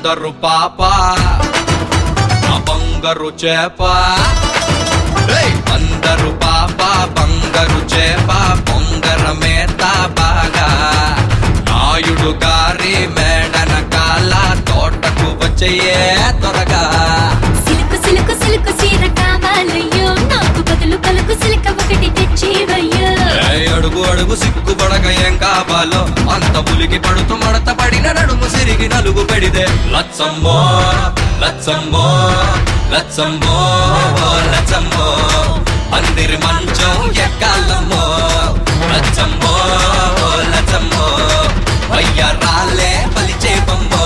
బందరు పాప నా బంగారు చేప ఏయ్! బందరు పాప బంగారు చేప బొంగర మేత బాగా నాయుడు గారి మేడన కాల తోటకు వచ్చేయే త్వరగా సిలుకు సిలుకు సిలుకు సీర కావాలయ్యో నాకు బదులు పలుకు సిలుక ఒకటి తెచ్చివయ్యో ఏయ్ అడుగు అడుగు సిగ్గుపడక ఏం కావాలో అంత పులికి పడుతూ మడత పడిన నడుము సిరిగి నలుగు పెడితే లచ్చమ్మో లచ్చమ్మో లచ్చమ్మో ఓ లచ్చమ్మో పందిరి మంచం ఎక్కాలమ్మో లచ్చమ్మో ఓ లచ్చమ్మో వయ్యారాలే పలిచే బొమ్మో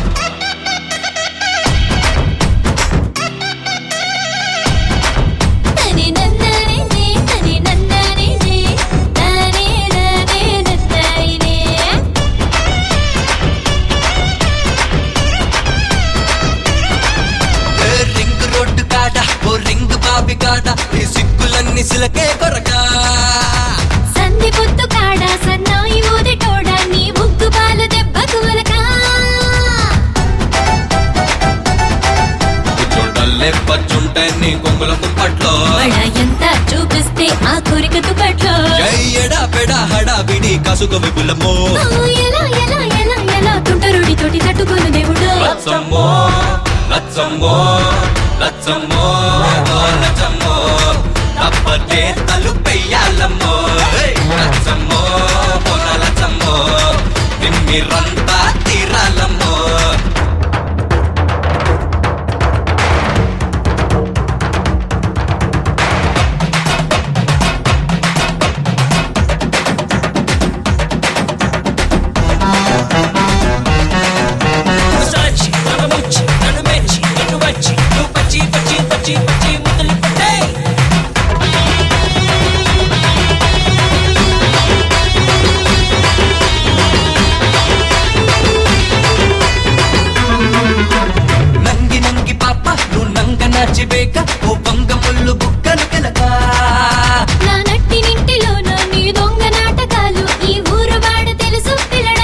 తని నన్ననే నే తని నన్ననే నే నానే నానే నన్ననే ఏ రింగ్ రోడ్డు కాడ ఓ రింగ్ బాబి కాడ ఈ సిగ్గులన్నీ సిలకే కొరగా సంధి పొత్తు కాడ సన్నాయి ఊదిటోడ నీ ముగ్గు పాలు దెబ్బకు వలకా కూర్చోటల్లే పచ్చుంటే నీ కొంగుల కుప్పట్లో బడ ఎంత చూపిస్తే ఆ కోరిక తుపట్లో ఎడా పెడా హడా బిడి కసుక విపులమో ఆ, ఎలా ఎలా ఎలా ఎలా తుంటరుడి తోటి తట్టుకోను దేవుడు లచ్చమ్మో లచ్చమ్మో లచ్చమ్మో ఓ లచ్చమ్మో తప్పతే తలుపెయ్యాలమ్మో ఏయ్! లచ్చమ్మో పొన లచ్చమ్మో తిమ్మిరంతా తీరాలమ్మో సాచి నన్ను ముంచి నన్ను మెచ్చి నిన్ను వచ్చి నువ్వు పచ్చి పచ్చి పచ్చి పచ్చి ముద్దలు పట్టే నంగి నంగి పాప నువ్వు నంగ నాచివేక ఓ బంగ ముళ్ళు బుక్కలు కెలక నా నట్టి నింటిలోన నీ దొంగ నాటకాలు ఈ ఊరు వాడు తెలుసు పిల్లడా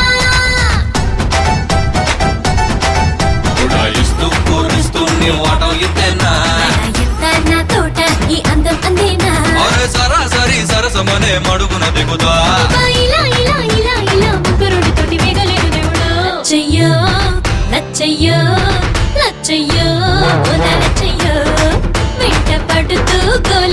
ఉడాయిస్తూ పూరిస్తూ నీ ఓటం ఇద్దేనా ఎంత నా తోట ఈ అందం అందేనా అరే సరాసరి సరసమనే మడుగున దిగుతా అబ్బా, ఇలా ఇలా ఇలా ఇలా ముగ్గురుడి తోటి వేగలేను దేవుడు చెయ్యో లచ్చయ్యో లచ్చయ్యో ఓ నలచ్చయ్యో వెంట పడుతూ గోల